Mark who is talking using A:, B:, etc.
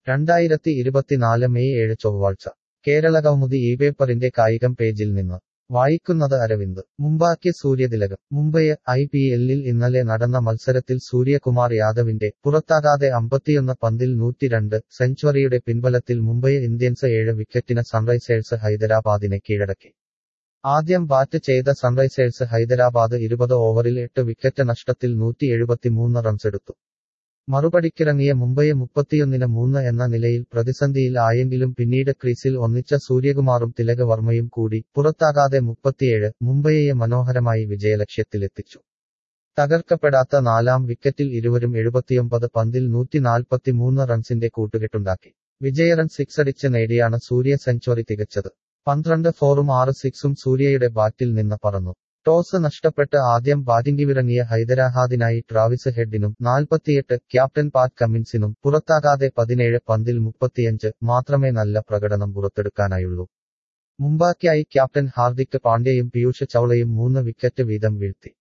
A: രണ്ടായിരത്തി ഇരുപത്തിനാല് മെയ് ഏഴ് ചൊവ്വാഴ്ച കേരളകൗമുദി ഈ പേപ്പറിന്റെ കായികം പേജിൽ നിന്ന് വായിക്കുന്നത് അരവിന്ദ് മുംബൈക്ക് സൂര്യതിലകം മുംബൈ ഐ പി എല്ലിൽ ഇന്നലെ നടന്ന മത്സരത്തിൽ സൂര്യകുമാർ യാദവിന്റെ പുറത്താകാതെ അമ്പത്തിയൊന്ന് പന്തിൽ നൂറ്റിരണ്ട് സെഞ്ചുറിയുടെ പിൻബലത്തിൽ മുംബൈ ഇന്ത്യൻസ് ഏഴ് വിക്കറ്റിന് സൺറൈസേഴ്സ് ഹൈദരാബാദിനെ കീഴടക്കി ആദ്യം ബാറ്റ് ചെയ്ത സൺറൈസേഴ്സ് ഹൈദരാബാദ് ഇരുപത് ഓവറിൽ എട്ട് വിക്കറ്റ് നഷ്ടത്തിൽ നൂറ്റി എഴുപത്തിമൂന്ന് റൺസെടുത്തു മറുപടിക്കിറങ്ങിയ മുംബൈ മുപ്പത്തിയൊന്നിന് മൂന്ന് എന്ന നിലയിൽ പ്രതിസന്ധിയിൽ ആയെങ്കിലും പിന്നീട് ക്രീസിൽ ഒന്നിച്ച സൂര്യകുമാറും തിലക് വർമ്മയും കൂടി പുറത്താകാതെ മുപ്പത്തിയേഴ് മുംബൈയെ മനോഹരമായി വിജയലക്ഷ്യത്തിലെത്തിച്ചു തകർക്കപ്പെടാത്ത നാലാം വിക്കറ്റിൽ ഇരുവരും എഴുപത്തിയൊമ്പത് പന്തിൽ നൂറ്റി നാൽപ്പത്തിമൂന്ന് റൺസിന്റെ കൂട്ടുകെട്ടുണ്ടാക്കി വിജയറൺ സിക്സടിച്ച് നേടിയാണ് സൂര്യ സെഞ്ചുറി തികച്ചത് പന്ത്രണ്ട് ഫോറും ആറ് സിക്സും സൂര്യയുടെ ബാറ്റിൽ നിന്ന് പറന്നു ടോസ് നഷ്ടപ്പെട്ട് ആദ്യം ബാറ്റിംഗിവിറങ്ങിയ ഹൈദരാബാദിനായി ട്രാവിസ് ഹെഡിനും നാൽപ്പത്തിയെട്ട് ക്യാപ്റ്റൻ പാറ്റ് കമ്മിൻസിനും പുറത്താകാതെ പതിനേഴ് പന്തിൽ മുപ്പത്തിയഞ്ച് മാത്രമേ നല്ല പ്രകടനം പുറത്തെടുക്കാനായുള്ളൂ മുംബൈക്കായി ക്യാപ്റ്റൻ ഹാർദിക് പാണ്ഡ്യയും പീയൂഷ് ചൌളയും മൂന്ന് വിക്കറ്റ് വീതം വീഴ്ത്തി